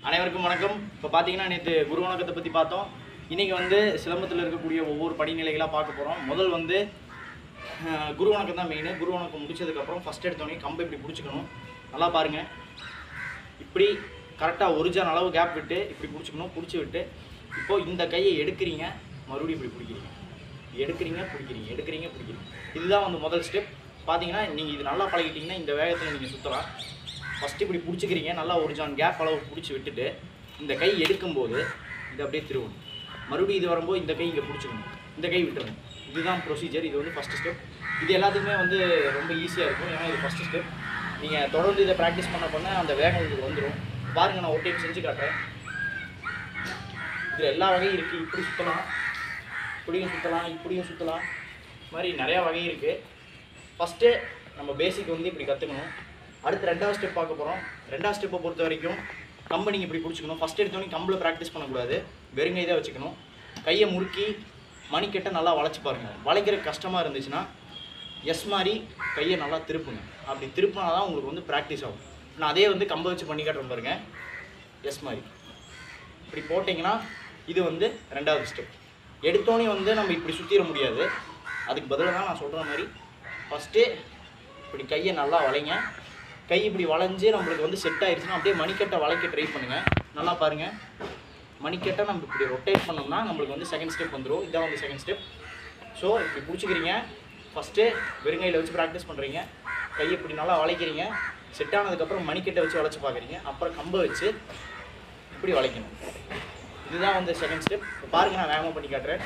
அனைவருக்கும் வணக்கம் இப்போ பார்த்தீங்கன்னா நேற்று குரு வணக்கத்தை பற்றி பார்த்தோம் இன்றைக்கி வந்து சிலம்பத்தில் இருக்கக்கூடிய ஒவ்வொரு படிநிலைகளாக பார்க்க போகிறோம் முதல் வந்து அஹ், குரு வணக்கம் தான் மெயின் குரு வணக்கம் முடிச்சதுக்கப்புறம் ஃபஸ்ட் எடுத்தோடனே கம்பை இப்படி பிடிச்சிக்கணும் நல்லா பாருங்கள் இப்படி கரெக்டாக ஒரிஜினல் அளவு கேப் விட்டு இப்படி பிடிச்சிக்கணும் பிடிச்சி விட்டு இப்போது இந்த கையை எடுக்கிறீங்க மறுபடியும் இப்படி பிடிக்கிறீங்க எடுக்கிறீங்க பிடிக்கிறீங்க எடுக்கிறீங்க பிடிக்கிறீங்க இதுதான் வந்து முதல் ஸ்டெப் பார்த்தீங்கன்னா நீங்கள் இது நல்லா பழகிட்டீங்கன்னா இந்த வேகத்தில் நீங்கள் சுற்றலாம் ஃபஸ்ட்டு இப்படி பிடிச்சிக்கிறீங்க நல்லா ஒரிஜினல் கேப் அளவு பிடிச்சி விட்டுட்டு இந்த கை எடுக்கும்போது இது அப்படியே திருவணும் மறுபடியும் இது வரும்போது இந்த கை இங்கே பிடிச்சிக்கணும் இந்த கை விட்டுறணும் இதுதான் ப்ரொசீஜர் இது வந்து ஃபஸ்ட்டு ஸ்டெப் இது எல்லாத்துக்குமே வந்து ரொம்ப ஈஸியாக இருக்கும் ஏன்னா இது ஃபஸ்ட்டு ஸ்டெப் நீங்கள் தொடர்ந்து இதை ப்ராக்டிஸ் பண்ண பண்ண அந்த வேகம் இதுக்கு வந்துடும் பாருங்கள் நான் ஒரு டைம் செஞ்சு காட்டுறேன் இதில் எல்லா வகையும் இருக்குது இப்படி சுற்றலாம் இப்படியும் சுற்றலாம் இப்படியும் சுற்றலாம் இது மாதிரி நிறையா வகை இருக்குது ஃபஸ்ட்டு நம்ம பேசிக் வந்து இப்படி கற்றுக்கணும் அடுத்து ரெண்டாவது ஸ்டெப் பார்க்க போகிறோம் ரெண்டாவது ஸ்டெப்பை பொறுத்த வரைக்கும் கம்பை நீங்கள் இப்படி பிடிச்சிக்கணும் ஃபஸ்ட் எடுத்தோடனே கம்பில் ப்ராக்டிஸ் பண்ணக்கூடாது வெறுங்கை தான் வச்சுக்கணும் கையை முறுக்கி மணிக்கட்டை நல்லா வளைச்சி பாருங்கள் வளைக்கிறதுக்கு கஷ்டமாக இருந்துச்சுன்னா எஸ் மாதிரி கையை நல்லா திருப்புங்க அப்படி திருப்பினா தான் உங்களுக்கு வந்து ப்ராக்டிஸ் ஆகும் நான் அதே வந்து கம்பை வச்சு பண்ணி காட்டுறேன் பாருங்க எஸ் மாதிரி இப்படி போட்டிங்கன்னா இது வந்து ரெண்டாவது ஸ்டெப் எடுத்தோடனே வந்து நம்ம இப்படி சுற்றிட முடியாது அதுக்கு பதிலாக தான் நான் சொல்கிற மாதிரி ஃபஸ்ட்டு இப்படி கையை நல்லா வளைங்க கை இப்படி வளைஞ்சு நம்மளுக்கு வந்து செட் ஆயிடுச்சுன்னா அப்படியே மணிக்கட்டை வளைக்க ட்ரை பண்ணுங்கள் நல்லா பாருங்கள் மணிக்கட்டை நம்ம இப்படி ரொட்டேட் பண்ணோம்னா நம்மளுக்கு வந்து செகண்ட் ஸ்டெப் வந்துடும் இதான் வந்து செகண்ட் ஸ்டெப் ஸோ இப்படி பிடிச்சிக்கிறீங்க ஃபஸ்ட்டு வெறுங்கையில் வச்சு ப்ராக்டிஸ் பண்ணுறீங்க கையை இப்படி நல்லா வளைக்கிறீங்க செட் ஆனதுக்கப்புறம் மணிக்கட்டை வச்சு வளைச்சு பார்க்குறீங்க அப்புறம் கம்பை வச்சு இப்படி வளைக்கணும் இதுதான் வந்து செகண்ட் ஸ்டெப் இப்போ பாருங்க நான் வேகமாக பண்ணி காட்டுறேன்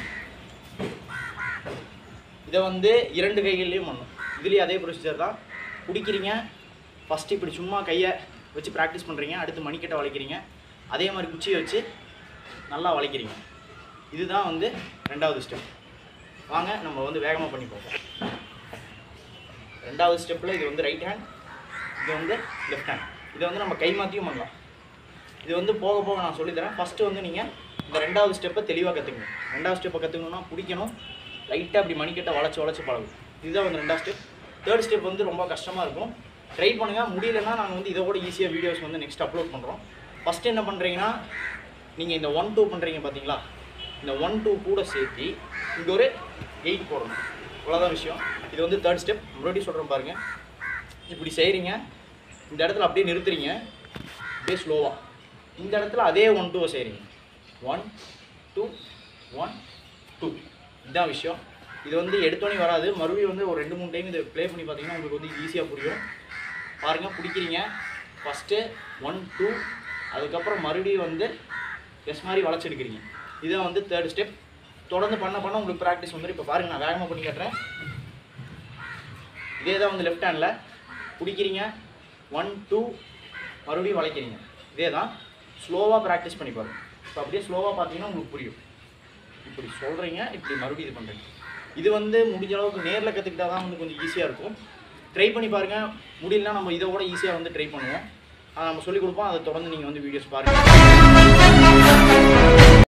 இதை வந்து இரண்டு கைகள்லையும் பண்ணும் இதுலேயும் அதே ப்ரொசீஜர் தான் பிடிக்கிறீங்க ஃபஸ்ட்டு இப்படி சும்மா கையை வச்சு ப்ராக்டிஸ் பண்ணுறீங்க அடுத்து மணிக்கட்டை வளைக்கிறீங்க அதே மாதிரி குச்சியை வச்சு நல்லா வளைக்கிறீங்க இதுதான் வந்து ரெண்டாவது ஸ்டெப் வாங்க நம்ம வந்து வேகமாக பண்ணி பார்ப்போம் ரெண்டாவது ஸ்டெப்பில் இது வந்து ரைட் ஹேண்ட் இது வந்து லெஃப்ட் ஹேண்ட் இதை வந்து நம்ம கை மாற்றியும் பண்ணலாம் இது வந்து போக போக நான் சொல்லித்தரேன் ஃபஸ்ட்டு வந்து நீங்கள் இந்த ரெண்டாவது ஸ்டெப்பை தெளிவாக கற்றுக்கணும் ரெண்டாவது ஸ்டெப்பை கற்றுக்கணும்னா பிடிக்கணும் லைட்டாக அப்படி மணிக்கட்டை வளைச்சி வளைச்சி பழகும் இதுதான் வந்து ரெண்டாவது ஸ்டெப் தேர்ட் ஸ்டெப் வந்து ரொம்ப கஷ்டமாக இருக்கும் ட்ரை பண்ணுங்கள் முடியலன்னா நாங்கள் வந்து இதோட ஈஸியாக வீடியோஸ் வந்து நெக்ஸ்ட் அப்லோட் பண்ணுறோம் ஃபஸ்ட்டு என்ன பண்ணுறீங்கன்னா நீங்கள் இந்த ஒன் டூ பண்ணுறீங்க பார்த்தீங்களா இந்த ஒன் டூ கூட சேர்த்து இங்கே ஒரு எயிட் போடணும் இவ்வளோதான் விஷயம் இது வந்து தேர்ட் ஸ்டெப் மறுபடியும் சொல்கிறேன் பாருங்கள் இப்படி செய்கிறீங்க இந்த இடத்துல அப்படியே நிறுத்துறீங்க அப்படியே ஸ்லோவாக இந்த இடத்துல அதே ஒன் டூவை செய்கிறீங்க ஒன் டூ ஒன் டூ இதுதான் விஷயம் இது வந்து எடுத்தோடனே வராது மறுபடியும் வந்து ஒரு ரெண்டு மூணு டைம் இதை ப்ளே பண்ணி பார்த்தீங்கன்னா உங்களுக்கு வந்து ஈஸியாக புரியும் பாருங்கள் பிடிக்கிறீங்க ஃபஸ்ட்டு ஒன் டூ அதுக்கப்புறம் மறுபடியும் வந்து எஸ் மாதிரி வளைச்செடுக்கிறீங்க இதுதான் வந்து தேர்ட் ஸ்டெப் தொடர்ந்து பண்ண பண்ண உங்களுக்கு ப்ராக்டிஸ் வந்துடும் இப்போ பாருங்கள் நான் வேகமாக பண்ணி காட்டுறேன் இதே தான் வந்து லெஃப்ட் ஹேண்டில் பிடிக்கிறீங்க ஒன் டூ மறுபடியும் வளைக்கிறீங்க இதே தான் ஸ்லோவாக ப்ராக்டிஸ் பண்ணி பாருங்க இப்போ அப்படியே ஸ்லோவாக பார்த்தீங்கன்னா உங்களுக்கு புரியும் இப்படி சொல்கிறீங்க இப்படி மறுபடியும் இது பண்ணுறீங்க இது வந்து முடிஞ்ச அளவுக்கு நேரில் கற்றுக்கிட்டா தான் வந்து கொஞ்சம் ஈஸியாக இருக்கும் ட்ரை பண்ணி பாருங்கள் முடியலனா நம்ம இதை விட ஈஸியாக வந்து ட்ரை பண்ணுவோம் அதை நம்ம சொல்லிக் கொடுப்போம் அதை தொடர்ந்து நீங்கள் வந்து வீடியோஸ் பாருங்கள்